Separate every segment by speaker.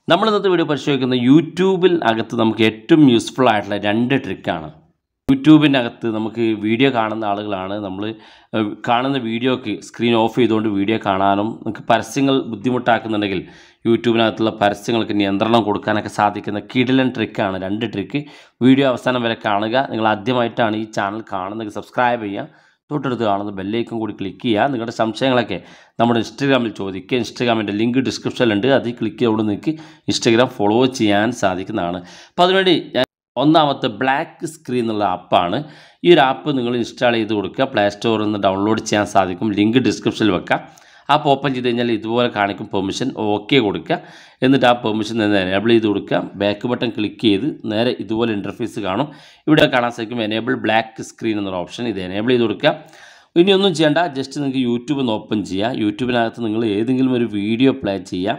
Speaker 1: നമ്മൾ ഇന്നത്തെ വീഡിയോ പരിശോധിക്കുന്ന യൂട്യൂബിൽ അകത്ത് നമുക്ക് ഏറ്റവും യൂസ്ഫുൾ ആയിട്ടുള്ള രണ്ട് ട്രിക്കാണ് യൂട്യൂബിൻ്റെ അകത്ത് നമുക്ക് വീഡിയോ കാണുന്ന ആളുകളാണ് നമ്മൾ ഏഹ്, കാണുന്ന വീഡിയോക്ക് സ്ക്രീൻ ഓഫ് ചെയ്തുകൊണ്ട് വീഡിയോ കാണാനും നമുക്ക് പരസ്യങ്ങൾ ബുദ്ധിമുട്ടാക്കുന്നുണ്ടെങ്കിൽ യൂട്യൂബിനകത്തുള്ള പരസ്യങ്ങൾക്ക് നിയന്ത്രണം കൊടുക്കാനൊക്കെ സാധിക്കുന്ന കിടിലൻ ട്രിക്കാണ് രണ്ട് ട്രിക്ക് വീഡിയോ അവസാനം വരെ കാണുക നിങ്ങൾ ആദ്യമായിട്ടാണ് ഈ ചാനൽ കാണുന്നത് സബ്സ്ക്രൈബ് ചെയ്യുക തൊട്ടടുത്ത് കാണുന്ന ബെല്ലൈക്കും കൂടി ക്ലിക്ക് ചെയ്യുക നിങ്ങളുടെ സംശയങ്ങളൊക്കെ നമ്മുടെ ഇൻസ്റ്റഗ്രാമിൽ ചോദിക്കുക ഇൻസ്റ്റഗ്രാമിൻ്റെ ലിങ്ക് ഡിസ്ക്രിപ്ഷനിലുണ്ട് അതിൽ ക്ലിക്ക് ചെയ്തുകൊണ്ട് നിങ്ങൾക്ക് ഇൻസ്റ്റഗ്രാം ഫോളോ ചെയ്യാൻ സാധിക്കുന്നതാണ് അപ്പോൾ അതിനുവേണ്ടി ഞാൻ ഒന്നാമത്തെ ബ്ലാക്ക് സ്ക്രീൻ എന്നുള്ള ആപ്പാണ് ഈ ഒരു ആപ്പ് നിങ്ങൾ ഇൻസ്റ്റാൾ ചെയ്ത് കൊടുക്കുക പ്ലേ സ്റ്റോറിൽ നിന്ന് ഡൗൺലോഡ് ചെയ്യാൻ സാധിക്കും ലിങ്ക് ഡിസ്ക്രിപ്ഷനിൽ വെക്കാം ആപ്പ് ഓപ്പൺ ചെയ്ത് കഴിഞ്ഞാൽ ഇതുപോലെ കാണിക്കും പെർമിഷൻ ഓക്കെ കൊടുക്കുക എന്നിട്ട് ആ പെർമിഷൻ നിന്ന് എനേബിൾ ചെയ്ത് കൊടുക്കുക ബാക്ക് ബട്ടൺ ക്ലിക്ക് ചെയ്ത് നേരെ ഇതുപോലെ ഇൻ്റർഫേസ് കാണും ഇവിടെ കാണാൻ സാധിക്കും എനേബിൾ ബ്ലാക്ക് സ്ക്രീൻ എന്നൊരു ഓപ്ഷൻ ഇത് എനേബിൾ ചെയ്ത് കൊടുക്കുക ഇനി ഒന്നും ചെയ്യേണ്ട ജസ്റ്റ് നിങ്ങൾക്ക് യൂട്യൂബ് ഒന്ന് ഓപ്പൺ ചെയ്യുക യൂട്യൂബിനകത്ത് നിങ്ങൾ ഏതെങ്കിലും ഒരു വീഡിയോ പ്ലേ ചെയ്യുക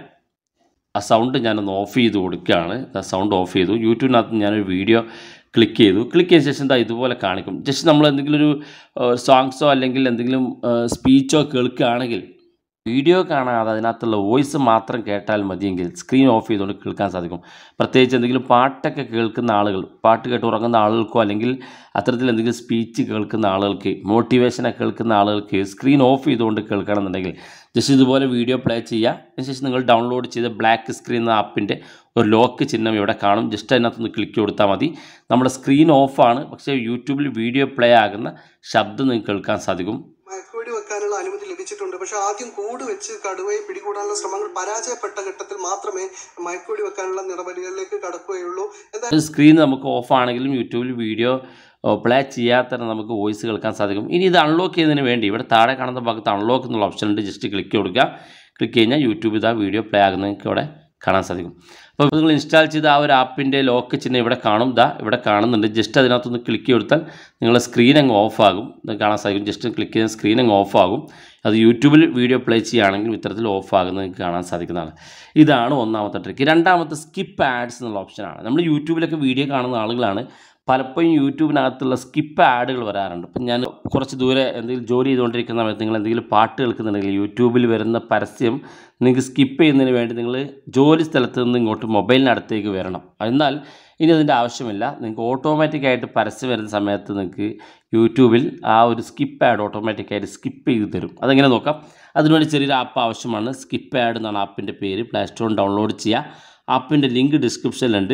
Speaker 1: ആ സൗണ്ട് ഞാനൊന്ന് ഓഫ് ചെയ്ത് കൊടുക്കുകയാണ് ആ സൗണ്ട് ഓഫ് ചെയ്തു യൂട്യൂബിനകത്ത് ഞാനൊരു വീഡിയോ ക്ലിക്ക് ചെയ്തു ക്ലിക്ക് ചെയ്ത ശേഷം ദാ ഇതുപോലെ കാണിക്കും ജസ്റ്റ് നമ്മൾ എന്തെങ്കിലും ഒരു സോങ്സോ അല്ലെങ്കിൽ എന്തെങ്കിലും സ്പീച്ചോ കേൾക്കുകയാണെങ്കിൽ വീഡിയോ കാണാതെ അതിനകത്തുള്ള വോയിസ് മാത്രം കേട്ടാൽ മതിയെങ്കിൽ സ്ക്രീൻ ഓഫ് ചെയ്തുകൊണ്ട് കേൾക്കാൻ സാധിക്കും പ്രത്യേകിച്ച് എന്തെങ്കിലും പാട്ടൊക്കെ കേൾക്കുന്ന ആളുകൾ പാട്ട് കേട്ട് ഉറങ്ങുന്ന ആളുകൾക്കോ അല്ലെങ്കിൽ അത്തരത്തിൽ എന്തെങ്കിലും സ്പീച്ച് കേൾക്കുന്ന ആളുകൾക്ക് മോട്ടിവേഷനൊക്കെ കേൾക്കുന്ന ആളുകൾക്ക് സ്ക്രീൻ ഓഫ് ചെയ്തുകൊണ്ട് കേൾക്കണമെന്നുണ്ടെങ്കിൽ ജസ്റ്റ് ഇതുപോലെ വീഡിയോ പ്ലേ ചെയ്യുക അതിനുശേഷം നിങ്ങൾ ഡൗൺലോഡ് ചെയ്ത ബ്ലാക്ക് സ്ക്രീൻ എന്ന ആപ്പിൻ്റെ ഒരു ലോക്ക് ചിഹ്നം ഇവിടെ കാണും ജസ്റ്റ് അതിനകത്തൊന്ന് ക്ലിക്ക് കൊടുത്താൽ മതി നമ്മുടെ സ്ക്രീൻ ഓഫാണ് പക്ഷേ യൂട്യൂബിൽ വീഡിയോ പ്ലേ ആകുന്ന ശബ്ദം നിങ്ങൾക്ക് കേൾക്കാൻ സാധിക്കും
Speaker 2: മയക്കുവെടി വെക്കാനുള്ള അനുമതി ലഭിച്ചിട്ടുണ്ട് പക്ഷെ ആദ്യം കൂട് വെച്ച് കടുവയെ പിടികൂടാനുള്ള ശ്രമങ്ങൾ പരാജയപ്പെട്ട ഘട്ടത്തിൽ മാത്രമേ മയക്കുവെടി വെക്കാനുള്ള നടപടികളിലേക്ക് കടക്കുകയുള്ളൂ എന്തായാലും
Speaker 1: സ്ക്രീൻ നമുക്ക് ഓഫ് ആണെങ്കിലും യൂട്യൂബിൽ വീഡിയോ പ്ലേ ചെയ്യാതെ തന്നെ നമുക്ക് വോയിസ് കേൾക്കാൻ സാധിക്കും ഇനി ഇത് അൺലോക്ക് ചെയ്യുന്നതിന് വേണ്ടി ഇവിടെ താഴെ കാണുന്ന ഭാഗത്ത് അൺലോക്ക് എന്നുള്ള ഓപ്ഷൻ ഉണ്ട് ജസ്റ്റ് ക്ലിക്ക് കൊടുക്കുക ക്ലിക്ക് കഴിഞ്ഞാൽ യൂട്യൂബ് ഇതാ വീഡിയോ പ്ലേ ആകുന്നത് നിങ്ങൾക്ക് ഇവിടെ കാണാൻ സാധിക്കും അപ്പോൾ നിങ്ങൾ ഇൻസ്റ്റാൾ ചെയ്ത ആ ഒരു ആപ്പിൻ്റെ ലോക്ക് ചിഹ്നം ഇവിടെ കാണും ദാ ഇവിടെ കാണുന്നുണ്ട് ജസ്റ്റ് അതിനകത്തൊന്ന് ക്ലിക്ക് കൊടുത്താൽ നിങ്ങളുടെ സ്ക്രീൻ അങ്ങ് ഓഫ് ആകും ഇത് കാണാൻ സാധിക്കും ജസ്റ്റ് ക്ലിക്ക് ചെയ്താൽ സ്ക്രീൻ അങ്ങ് ഓഫ് ആകും അത് യൂട്യൂബിൽ വീഡിയോ പ്ലേ ചെയ്യുകയാണെങ്കിൽ ഇത്തരത്തിൽ ഓഫ് ആകുന്നത് നിങ്ങൾക്ക് കാണാൻ സാധിക്കുന്നതാണ് ഇതാണ് ഒന്നാമത്തെ ട്രിക്ക് രണ്ടാമത്തെ സ്കിപ്പ് ആഡ്സ് എന്നുള്ള ഓപ്ഷനാണ് നമ്മൾ യൂട്യൂബിലൊക്കെ വീഡിയോ കാണുന്ന ആളുകളാണ് പലപ്പോഴും യൂട്യൂബിനകത്തുള്ള സ്കിപ്പ് ആഡുകൾ വരാറുണ്ട് അപ്പം ഞാൻ കുറച്ച് ദൂരെ എന്തെങ്കിലും ജോലി ചെയ്തുകൊണ്ടിരിക്കുന്ന സമയത്ത് നിങ്ങൾ എന്തെങ്കിലും പാട്ട് കേൾക്കുന്നുണ്ടെങ്കിൽ യൂട്യൂബിൽ വരുന്ന പരസ്യം നിങ്ങൾക്ക് സ്കിപ്പ് ചെയ്യുന്നതിന് വേണ്ടി നിങ്ങൾ ജോലി സ്ഥലത്ത് നിന്ന് ഇങ്ങോട്ട് മൊബൈലിനടുത്തേക്ക് വരണം എന്നാൽ ഇനി അതിൻ്റെ ആവശ്യമില്ല നിങ്ങൾക്ക് ഓട്ടോമാറ്റിക്കായിട്ട് പരസ്യം വരുന്ന സമയത്ത് നിങ്ങൾക്ക് യൂട്യൂബിൽ ആ ഒരു സ്കിപ്പ് ആഡ് ഓട്ടോമാറ്റിക്കായിട്ട് സ്കിപ്പ് ചെയ്ത് തരും അതെങ്ങനെ നോക്കാം അതിനുവേണ്ടി ചെറിയൊരു ആപ്പ് ആവശ്യമാണ് സ്കിപ്പ് ആഡ് എന്നാണ് ആപ്പിൻ്റെ പേര് പ്ലേ സ്റ്റോറിൽ ഡൗൺലോഡ് ചെയ്യുക ആപ്പിൻ്റെ ലിങ്ക് ഡിസ്ക്രിപ്ഷനിലുണ്ട്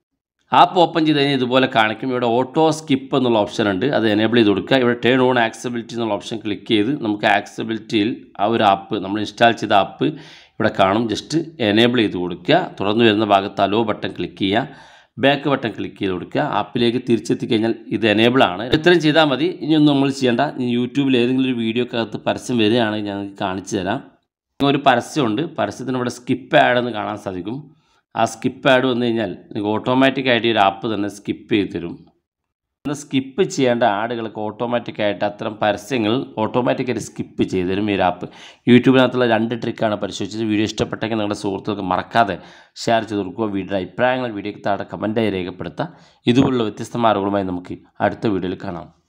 Speaker 1: ആപ്പ് ഓപ്പൺ ചെയ്ത് കഴിഞ്ഞാൽ ഇതുപോലെ കാണിക്കും ഇവിടെ ഓട്ടോ സ്കിപ്പ് എന്നുള്ള ഓപ്ഷൻ ഉണ്ട് അത് എനേബിൾ ചെയ്ത് കൊടുക്കുക ഇവിടെ ടേൺ ഓൺ ആക്സബിലിറ്റി എന്നുള്ള ഓപ്ഷൻ ക്ലിക്ക് ചെയ്ത് നമുക്ക് ആക്സബിലിറ്റിയിൽ ആ ഒരു ആപ്പ് നമ്മൾ ഇൻസ്റ്റാൾ ചെയ്ത ആപ്പ് ഇവിടെ കാണും ജസ്റ്റ് എനേബിൾ ചെയ്ത് കൊടുക്കുക തുറന്നു വരുന്ന ഭാഗത്ത് അലോ ബട്ടൺ ക്ലിക്ക് ചെയ്യുക ബാക്ക് ബട്ടൺ ക്ലിക്ക് ചെയ്ത് കൊടുക്കുക ആപ്പിലേക്ക് തിരിച്ചെത്തി കഴിഞ്ഞാൽ ഇത് എനേബിൾ ആണ് ഇത്രയും ചെയ്താൽ മതി ഇനിയൊന്നും നമ്മൾ ചെയ്യേണ്ട ഇനി യൂട്യൂബിൽ ഏതെങ്കിലും ഒരു വീഡിയോക്കകത്ത് പരസ്യം വരികയാണെങ്കിൽ ഞാൻ നിങ്ങൾക്ക് കാണിച്ചു തരാം ഒരു പരസ്യമുണ്ട് പരസ്യത്തിന് ഇവിടെ സ്കിപ്പ് ആഡ് എന്ന് കാണാൻ സാധിക്കും ആ സ്കിപ്പ് ആഡ് വന്നു കഴിഞ്ഞാൽ നിങ്ങൾക്ക് ഓട്ടോമാറ്റിക്കായിട്ട് ഈ ഒരു ആപ്പ് തന്നെ സ്കിപ്പ് ചെയ്ത് തരും എന്നാൽ സ്കിപ്പ് ചെയ്യേണ്ട ആഡുകളൊക്കെ ഓട്ടോമാറ്റിക്കായിട്ട് അത്തരം പരസ്യങ്ങൾ ഓട്ടോമാറ്റിക്കായിട്ട് സ്കിപ്പ് ചെയ്ത് തരും ഈ ഒരു ആപ്പ് യൂട്യൂബിനകത്തുള്ള രണ്ട് ട്രിക്കാണ് പരിശോധിച്ചത് വീഡിയോ ഇഷ്ടപ്പെട്ടെങ്കിൽ നിങ്ങളുടെ സുഹൃത്തുക്കൾക്ക് മറക്കാതെ ഷെയർ ചെയ്ത് കൊടുക്കുക വീഡിയോയുടെ അഭിപ്രായങ്ങൾ വീഡിയോയ്ക്ക് താഴെ കമൻറ്റായി രേഖപ്പെടുത്തുക ഇതുപോലുള്ള വ്യത്യസ്തമായ അറിവുകളുമായി നമുക്ക് അടുത്ത വീഡിയോയിൽ കാണാം